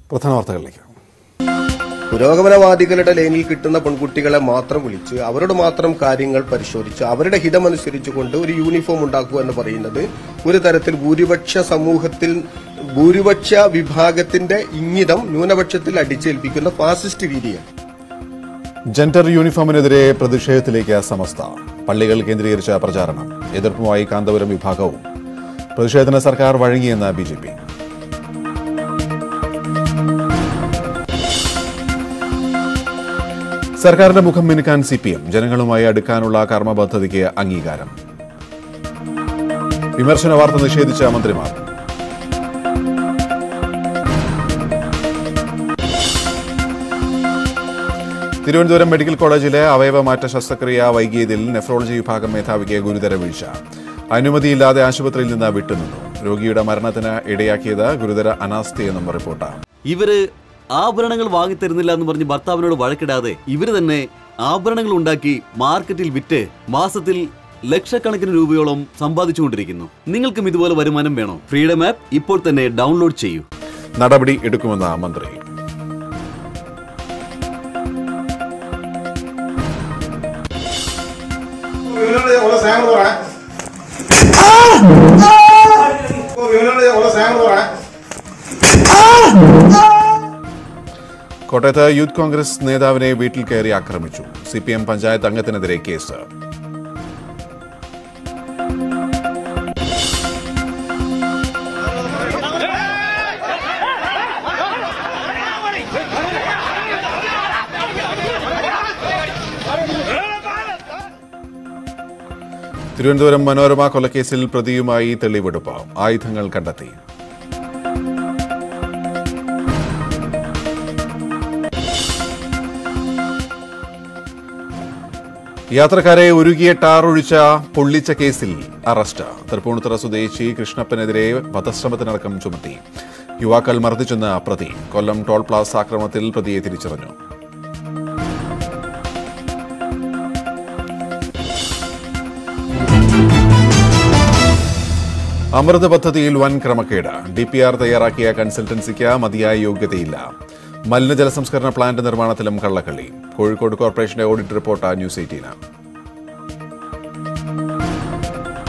പ്രധാന വാർത്തകളിലേക്ക് പുരോഗമനവാദികളുടെ ലൈനിൽ കിട്ടുന്ന പെൺകുട്ടികളെ മാത്രം വിളിച്ച് അവരോട് മാത്രം കാര്യങ്ങൾ പരിശോധിച്ച് അവരുടെ ഹിതമനുസരിച്ചുകൊണ്ട് ഒരു യൂണിഫോം ഉണ്ടാക്കുക എന്ന് പറയുന്നത് ഒരു തരത്തിൽ ഭൂരിപക്ഷ സമൂഹത്തിൽ ഭൂരിപക്ഷ വിഭാഗത്തിന്റെ ഇംഗിതം ന്യൂനപക്ഷത്തിൽ അടിച്ചേൽപ്പിക്കുന്ന ഫാസിസ്റ്റ് രീതിയാണ് ജെൻഡർ യൂണിഫോമിനെതിരെ പ്രതിഷേധത്തിലേക്ക് സമസ്ത പള്ളികൾ കേന്ദ്രീകരിച്ച പ്രചാരണം എതിർപ്പുമായി കാന്തപുരം വിഭാഗവും പ്രതിഷേധത്തിന് സർക്കാർ വഴങ്ങിയെന്ന് ബി ജെ പി സർക്കാരിന്റെ മുഖം മിനുക്കാൻ സി പി എം ജനങ്ങളുമായി അടുക്കാനുള്ള കർമ്മ പദ്ധതിക്ക് അംഗീകാരം വിമർശന വാർത്ത നിഷേധിച്ച മന്ത്രിമാർ തിരുവനന്തപുരം മെഡിക്കൽ കോളേജിലെ അവയവമാറ്റ ശസ്ത്രക്രിയ വൈകിയതിൽ നെഫ്രോളജി വിഭാഗം മേധാവിക്ക് ഗുരുതര വീഴ്ച അനുമതിയില്ലാതെ ആശുപത്രിയിൽ നിന്ന് വിട്ടുനിന്നു രോഗിയുടെ മരണത്തിന് ഇടയാക്കിയത് ഗുരുതര അനാസ്ഥയെന്നും റിപ്പോർട്ട് ഇവര് ആഭരണങ്ങൾ വാങ്ങിത്തരുന്നില്ല എന്ന് പറഞ്ഞ് ഭർത്താവിനോട് വഴക്കിടാതെ ഇവര് തന്നെ ആഭരണങ്ങൾ ഉണ്ടാക്കി മാർക്കറ്റിൽ വിറ്റ് മാസത്തിൽ ലക്ഷക്കണക്കിന് രൂപയോളം സമ്പാദിച്ചുകൊണ്ടിരിക്കുന്നു നിങ്ങൾക്കും ഇതുപോലെ വരുമാനം വേണോ ഫ്രീഡം ആപ്പ് ഇപ്പോൾ തന്നെ ഡൗൺലോഡ് ചെയ്യൂ നടപടി എടുക്കുമെന്ന് മന്ത്രി വിമലുടെ ഉള്ള സാമ്പിൾ പറയണേ വിമലുടെ ഉള്ള സാമ്പിൾ പറയണേ കോട്ടയത്ത് യൂത്ത് കോൺഗ്രസ് നേതാവിനെ വീട്ടിൽ കയറി ആക്രമിച്ചു സി പി എം പഞ്ചായത്ത് അംഗത്തിനെതിരെ കേസ് തിരുവനന്തപുരം മനോരമ കൊലക്കേസിൽ പ്രതിയുമായി തെളിവെടുപ്പ് ആയുധങ്ങൾ കണ്ടെത്തി യാത്രക്കാരെ ഉരുകിയ ടാർ ഒഴിച്ച പൊള്ളിച്ച കേസിൽ അറസ്റ്റ് തൃപ്പൂണിത്തുറ സ്വദേശി കൃഷ്ണപ്പനെതിരെ വധശ്രമത്തിനടക്കം ചുമത്തി യുവാക്കൾ മർദ്ദിച്ചെന്ന് പ്രതി കൊല്ലം ടോൾ പ്ലാസ ആക്രമണത്തിൽ പ്രതിയെ തിരിച്ചറിഞ്ഞു അമൃത് പദ്ധതിയിൽ വൻ ക്രമക്കേട് ഡി പി ആർ തയ്യാറാക്കിയ കൺസൾട്ടൻസിക്ക് മതിയായ യോഗ്യതയില്ല മലിനജല സംസ്കരണ പ്ലാന്റ് നിർമ്മാണത്തിലും കള്ളക്കളി കോഴിക്കോട് കോർപ്പറേഷന്റെ ഓഡിറ്റ് റിപ്പോർട്ട് ന്യൂസ് എയ്റ്റീന്